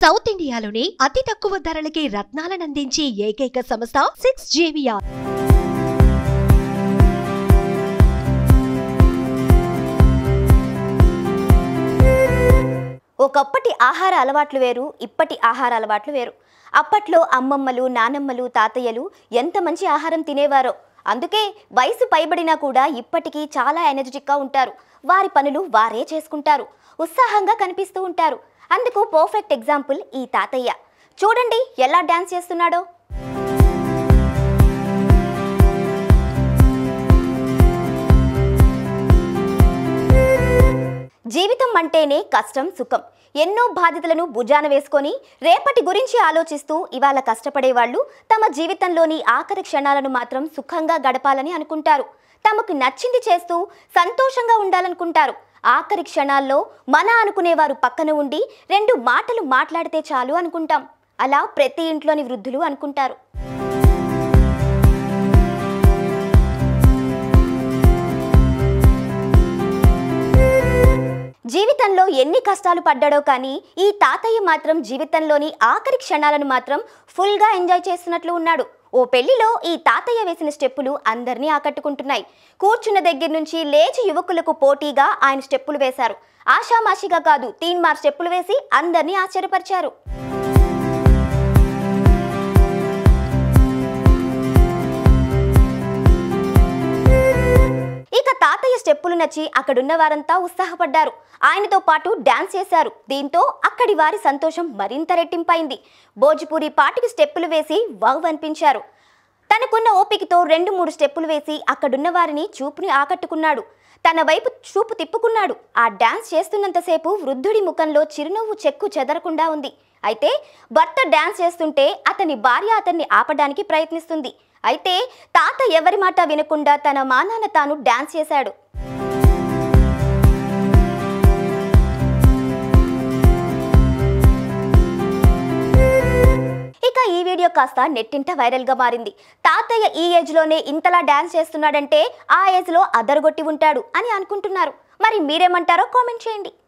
south ఇండియాలోని అతి తక్కువ ధరలకి రత్నాలనందించే ఏకైక సంస్థ సిక్స్ జేవియా ఒకప్పటి ఆహార అలవాట్లు వేరు ఇప్పటి ఆహార అలవాట్లు వేరు అప్పట్లో అమ్మమ్మలు నానమ్మలు తాతయ్యలు ఎంత మంచి ఆహారం తినేవారో అందుకే వయసు పైబడినా కూడా ఇప్పటికీ చాలా ఎనర్జెటిక్గా ఉంటారు వారి పనులు వారే చేసుకుంటారు ఉత్సాహంగా కనిపిస్తూ ఉంటారు అందుకు పర్ఫెక్ట్ ఎగ్జాంపుల్ ఈ తాతయ్య చూడండి ఎలా డ్యాన్స్ చేస్తున్నాడో జీవితం అంటేనే కష్టం సుఖం ఎన్నో బాధ్యతలను భుజాన వేసుకొని రేపటి గురించి ఆలోచిస్తూ ఇవాళ కష్టపడేవాళ్ళు తమ జీవితంలోని ఆఖరి క్షణాలను మాత్రం సుఖంగా గడపాలని అనుకుంటారు తమకు నచ్చింది చేస్తూ సంతోషంగా ఉండాలనుకుంటారు ఆఖరి క్షణాల్లో మన అనుకునేవారు పక్కన ఉండి రెండు మాటలు మాట్లాడితే చాలు అనుకుంటాం అలా ప్రతి ఇంట్లోని వృద్ధులు అనుకుంటారు జీవితంలో ఎన్ని కష్టాలు పడ్డాడో కానీ ఈ తాతయ్య మాత్రం జీవితంలోని ఆఖరి క్షణాలను మాత్రం ఫుల్గా ఎంజాయ్ చేస్తున్నట్లు ఉన్నాడు ఓ పెళ్లిలో ఈ తాతయ్య వేసిన స్టెప్పులు అందరినీ ఆకట్టుకుంటున్నాయి కూర్చున్న దగ్గర నుంచి లేచి యువకులకు పోటీగా ఆయన స్టెప్పులు వేశారు ఆషామాషిగా కాదు తీన్ మార్ స్టెప్పులు వేసి అందరినీ ఆశ్చర్యపరిచారు ఇక తాతయ్య స్టెప్పులు నచ్చి అక్కడున్న వారంతా ఉత్సాహపడ్డారు ఆయనతో పాటు డాన్స్ చేశారు దీంతో అక్కడి వారి సంతోషం మరింత రెట్టింపైంది భోజ్పూరి పాటికి స్టెప్పులు వేసి వావ్ అనిపించారు తనకున్న ఓపికతో రెండు మూడు స్టెప్పులు వేసి అక్కడున్న వారిని చూపుని ఆకట్టుకున్నాడు తన వైపు చూపు తిప్పుకున్నాడు ఆ డాన్స్ చేస్తున్నంతసేపు వృద్ధుడి ముఖంలో చిరునవ్వు చెక్కు చెదరకుండా ఉంది అయితే భర్త డాన్స్ చేస్తుంటే అతని భార్య అతన్ని ఆపడానికి ప్రయత్నిస్తుంది అయితే తాత ఎవరి మాట వినకుండా తన మానాన తాను డాన్స్ చేశాడు ఇక ఈ వీడియో కాస్త నెట్టింట వైరల్గా మారింది తాతయ్య ఈ ఏజ్లోనే ఇంతలా డాన్స్ చేస్తున్నాడంటే ఆ ఏజ్లో అదరగొట్టి ఉంటాడు అని అనుకుంటున్నారు మరి మీరేమంటారో కామెంట్ చేయండి